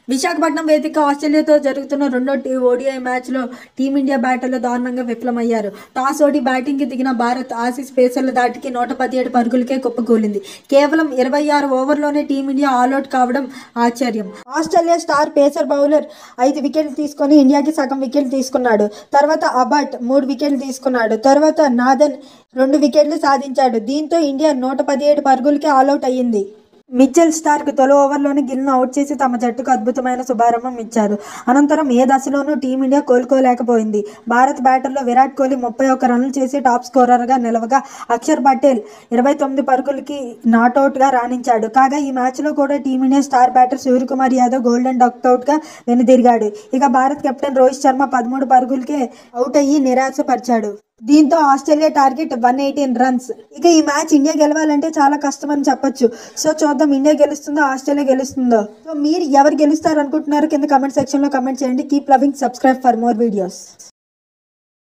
విశాఖపట్నం వేదిక ఆస్ట్రేలియాతో జరుగుతున్న రెండో టీ ఓడిఐ మ్యాచ్లో టీమిండియా బ్యాటర్లు దారుణంగా విఫలమయ్యారు టాస్ ఓడి బ్యాటింగ్కి దిగిన భారత్ ఆసీస్ పేసర్ల దాటికి నూట పదిహేడు పరుగులకే కుప్పకూలింది కేవలం ఇరవై ఆరు ఓవర్లోనే టీమిండియా ఆల్అౌట్ కావడం ఆశ్చర్యం ఆస్ట్రేలియా స్టార్ పేసర్ బౌలర్ ఐదు వికెట్లు తీసుకొని ఇండియాకి సగం వికెట్లు తీసుకున్నాడు తర్వాత అబాట్ మూడు వికెట్లు తీసుకున్నాడు తర్వాత నాదన్ రెండు వికెట్లు సాధించాడు దీంతో ఇండియా నూట పదిహేడు పరుగులకే ఆల్అౌట్ అయ్యింది మిచెల్ స్టార్క్ తొలి ఓవర్లోనే గిల్ను అవుట్ చేసి తమ జట్టుకు అద్భుతమైన శుభారంభం ఇచ్చారు అనంతరం ఏ దశలోనూ టీమిండియా కోలుకోలేకపోయింది భారత్ బ్యాటర్లో విరాట్ కోహ్లీ ముప్పై ఒక్క రన్లు చేసి టాప్ స్కోరర్గా నిలవగా అక్షర్ పటేల్ ఇరవై తొమ్మిది పరుగులకి నాట్అవుట్గా రాణించాడు కాగా ఈ మ్యాచ్లో కూడా team India star batter Suryakumar Yadav golden డక్అవుట్గా వెనుదిరిగాడు ఇక భారత్ కెప్టెన్ రోహిత్ శర్మ పదమూడు పరుగులకే అవుట్ అయ్యి నిరాశపరిచాడు దీంతో Australia target one eighteen runs ఇక ఈ మ్యాచ్ ఇండియా గెలవాలంటే చాలా కష్టం అని చెప్పొచ్చు సో చూద్దాం ఇండియా గెలుస్తుందో ఆస్ట్రేలియా గెలుస్తుందో సో మీరు ఎవరు గెలుస్తారు అనుకుంటున్నారో కింద కమెంట్ సెక్షన్లో కమెంట్ చేయండి keep loving subscribe for more videos